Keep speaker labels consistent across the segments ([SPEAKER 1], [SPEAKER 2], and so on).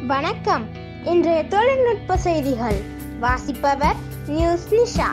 [SPEAKER 1] வணக்கம் இன்றைய தொழில்நுட்ப செய்திகள் வாசிப்பவர் நியூஸ் நிஷா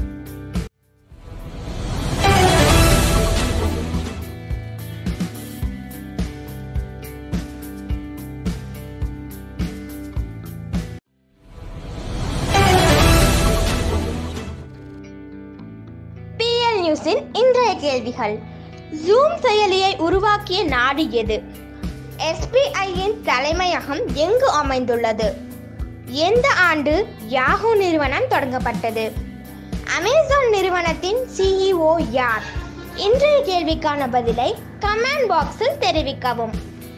[SPEAKER 1] பிஎல் நியூஸின் இன்றைய கேள்விகள் ஜூம் செயலியை உருவாக்கிய நாடு எது எஸ்பிஐயின் தலைமையகம் எங்கு அமைந்துள்ளது எந்த ஆண்டு யாஹூ நிறுவனம் தொடங்கப்பட்டது அமேசான் நிறுவனத்தின் சிஇஓ யார் இன்றைய கேள்விக்கான பதிலை கமெண்ட் பாக்ஸில் தெரிவிக்கவும்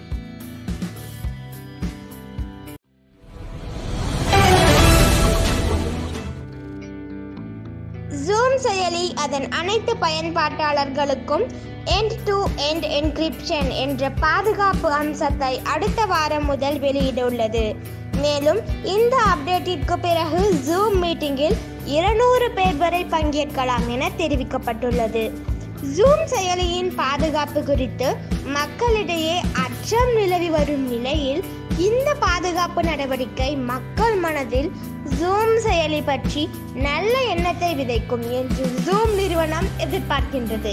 [SPEAKER 1] ஜூம் செயலி அதன் அனைத்து பயன்பாட்டாளர்களுக்கும் எண்ட் டு எண்ட் என்கிரிப்ஷன் என்ற பாதுகாப்பு அம்சத்தை அடுத்த வாரம் முதல் வெளியிட்டுள்ளது மேலும் இந்த அப்டேட்டிற்கு பிறகு ஜூம் மீட்டிங்கில் இருநூறு பேர் வரை பங்கேற்கலாம் என தெரிவிக்கப்பட்டுள்ளது ஜூம் செயலியின் பாதுகாப்பு குறித்து மக்களிடையே அச்சம் நிலவி வரும் நிலையில் இந்த பாதுகாப்பு நடவடிக்கை மக்கள் மனதில் ஜூம் செயலி பற்றி நல்ல எண்ணத்தை விதைக்கும் என்று ஜூம் நிறுவனம் எதிர்பார்க்கின்றது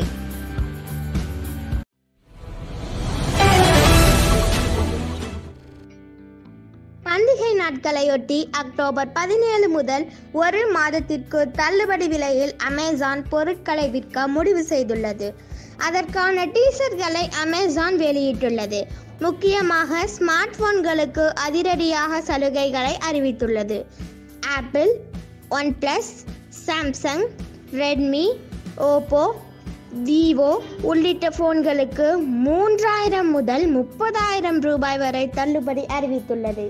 [SPEAKER 1] பண்டிகை நாட்களையொட்டி அக்டோபர் பதினேழு முதல் ஒரு மாதத்திற்கு தள்ளுபடி விலையில் அமேசான் பொருட்களை விற்க முடிவு செய்துள்ளது அதற்கான டீசர்களை அமேசான் வெளியிட்டுள்ளது முக்கியமாக ஸ்மார்ட் போன்களுக்கு அதிரடியாக சலுகைகளை அறிவித்துள்ளது Apple OnePlus Samsung Redmi Oppo Vivo உள்ளிட்ட போன்களுக்கு மூன்றாயிரம் முதல் முப்பதாயிரம் ரூபாய் வரை தள்ளுபடி அறிவித்துள்ளது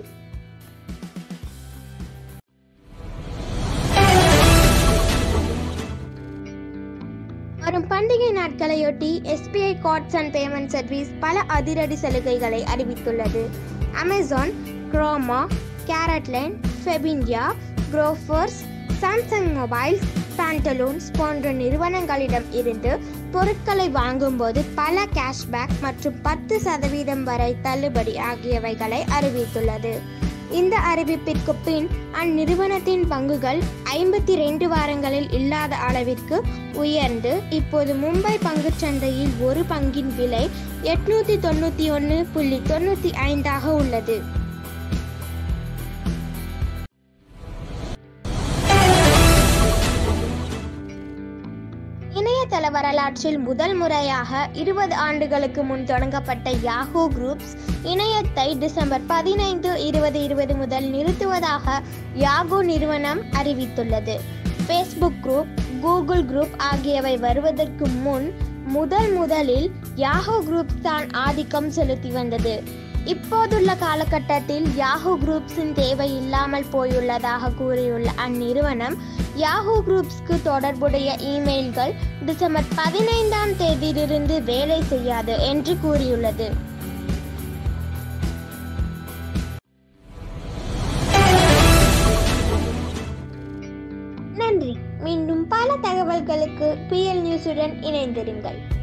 [SPEAKER 1] வரும் பண்டிகை நாட்களையொட்டி SBI cards and payment service பல அதிரடி சலுகைகளை அறிவித்துள்ளது Amazon Croma CaratLane Fabindia Grofers Samsung mobiles Pantaloons போன்ற நிறுவனங்களிடம் இருந்து பொருட்களை வாங்கும்போது பல கேஷ்பேக் மற்றும் பத்து சதவீதம் வரை தள்ளுபடி ஆகியவைகளை அறிவித்துள்ளது இந்த அறிவிப்பிற்கு பின் அந்நிறுவனத்தின் பங்குகள் ஐம்பத்தி ரெண்டு வாரங்களில் இல்லாத அளவிற்கு உயர்ந்து இப்போது மும்பை பங்குச்சந்தையில் ஒரு பங்கின் விலை எட்நூத்தி தொண்ணூத்தி ஒன்று புள்ளி தொண்ணூத்தி ஐந்தாக உள்ளது இணையதள வரலாற்றில் முதல் முறையாக இருபது ஆண்டுகளுக்கு முன் தொடங்கப்பட்ட யாஹூ குரூப்ஸ் இணையத்தை டிசம்பர் பதினைந்து இருபது இருபது முதல் நிறுத்துவதாக யாகூ நிறுவனம் அறிவித்துள்ளது ஃபேஸ்புக் குரூப் கூகுள் குரூப் ஆகியவை வருவதற்கு முன் முதல் முதலில் யாஹூ குரூப் தான் ஆதிக்கம் செலுத்தி வந்தது இப்போதுள்ள காலகட்டத்தில் யாஹூ குரூப்ஸின் தேவை இல்லாமல் போயுள்ளதாக கூறியுள்ள அந்நிறுவனம் யாஹூ குரூப்ஸ்க்கு தொடர்புடைய இமெயில்கள் டிசம்பர் பதினைந்தாம் தேதியிலிருந்து வேலை செய்யாது என்று கூறியுள்ளது நன்றி மீண்டும் பல தகவல்களுக்கு பிஎல் நியூஸுடன் இணைந்திருங்கள்